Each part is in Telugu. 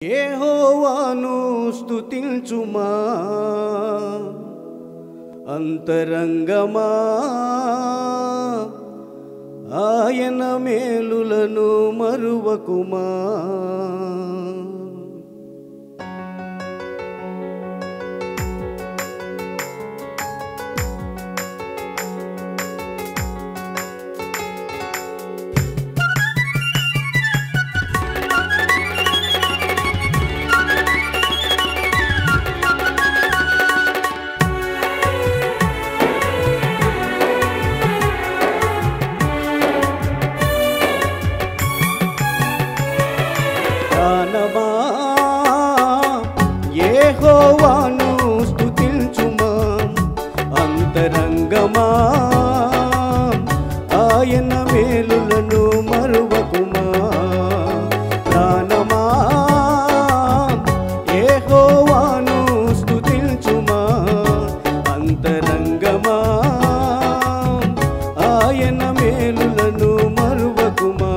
యెహోవాను స్తుతించుమా అంతరంగమా ఆయన మేలులను మరువకుమా ప్రాణమా యెహోవాను స్తుతించుమా అంతరంగమా ఆయన మేలులను మరువకుమా ప్రాణమా యెహోవాను స్తుతించుమా అంతరంగమా ఆయన మేలులను మరువకుమా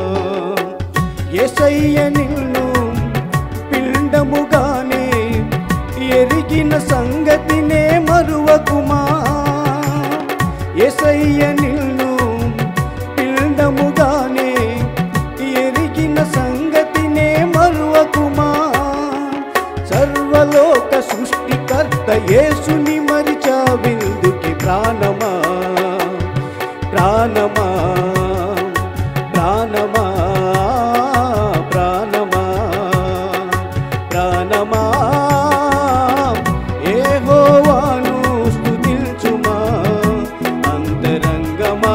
ఎసయ్య నిన్ను పిండముగానే ఎరిగిన సంగతినే మరువకుమా ఎసయ్య నిన్ను పిండముగానే ఎరిగిన సంగతినే మరువకుమా సర్వలోక సృష్టికర్త యేసుని మరిచా విందుకి ప్రాణమా ప్రాణమా ప్రాణమా ప్రాణమా ప్రాణమా యెహోవాను స్తుతించుమా అంతరంగమా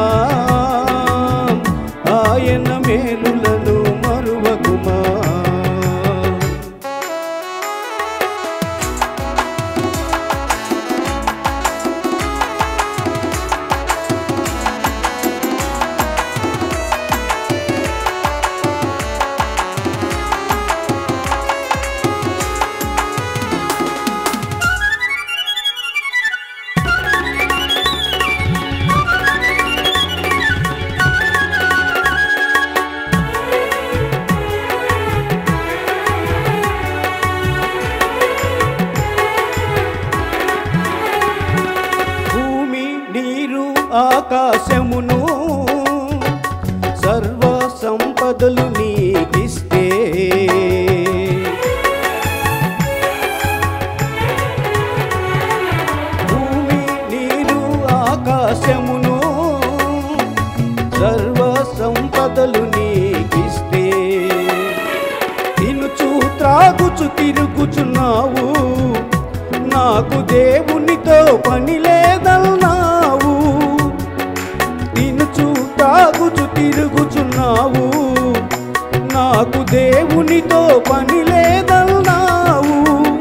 ఆయన మేలులను మరువకుమా భూమి నీరు ఆకాశమును సర్వ సంపదలు నీకిస్తే భూమి నీరు ఆకాశమును సర్వ సంపదలు నీకిస్తే తినుచు త్రాగుచు తిరుగుచున్నావు నాకు దేవునితో పని లేదన్నావు తినుచు తాగుచు తిరుగుచున్నావు నాకు దేవునితో పని లేదన్నావు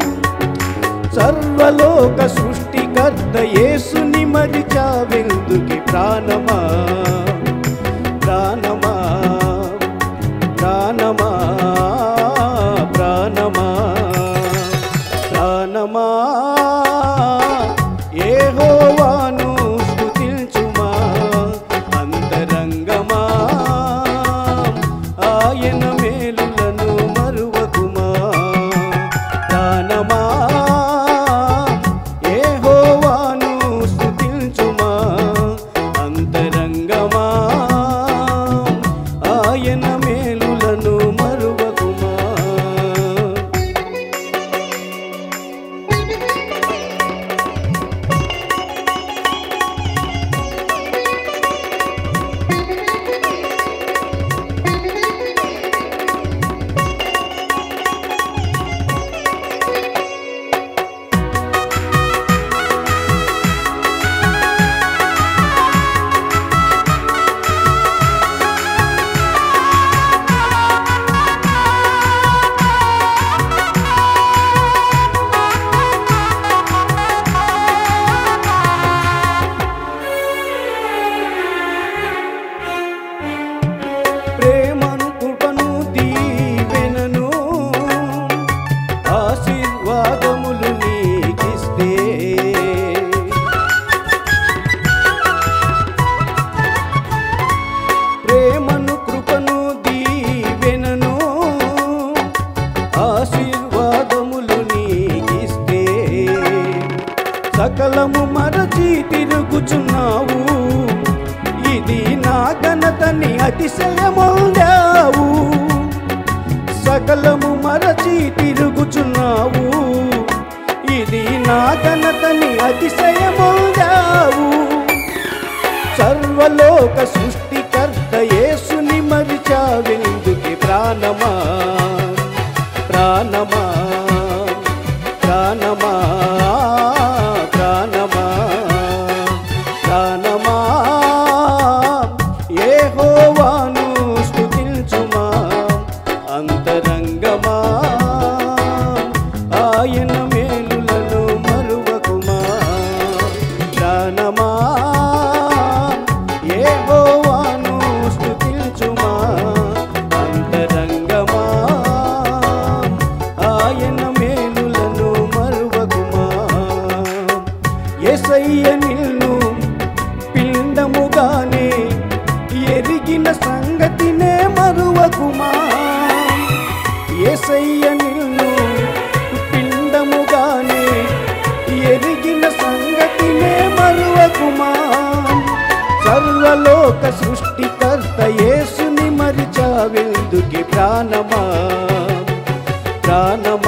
సర్వలోక సృష్టికర్త యేసుని మరిచా వెందుకి ప్రాణమా ప్రాణమా ప్రాణమా ప్రాణమా ప్రాణమా యెహోవాను స్తుతించుమా అంతరంగమా ఆయన మేలులను మరువకుమా ప్రాణమా యెహోవాను స్తుతించుమా అంతరంగమా సకలము మరచి తిరుగుచున్నావు ఇది నా ఘనతని అతిశయమౌడావు సకలము మరచి తిరుగుచున్నావు ఇది నా ఘనతని అతిశయమౌడావు సర్వలోక సృష్టికర్త యేసుని మరిచావెందుకి ప్రాణమా ప్రాణమా ప్రాణమా ప్రాణమా ప్రాణమా యెహోవాను స్తుతించుమా అంతరంగమా ఆయన మేలులను మరువకుమా ప్రాణమా యెహోవాను స్తుతించుమా అంతరంగమా ఆయన మేలులను మరువకుమా ఎసయ్య నిన్ను పిండముగానే ఎరిగిన సంగతినే మరువకుమా ఎసయ్య నిన్ను పిండముగానే ఎరిగిన సంగతినే మరువకుమా సర్వలోక సృష్టికర్త యేసుని మరిచావెందుకి ప్రాణమా ప్రాణమా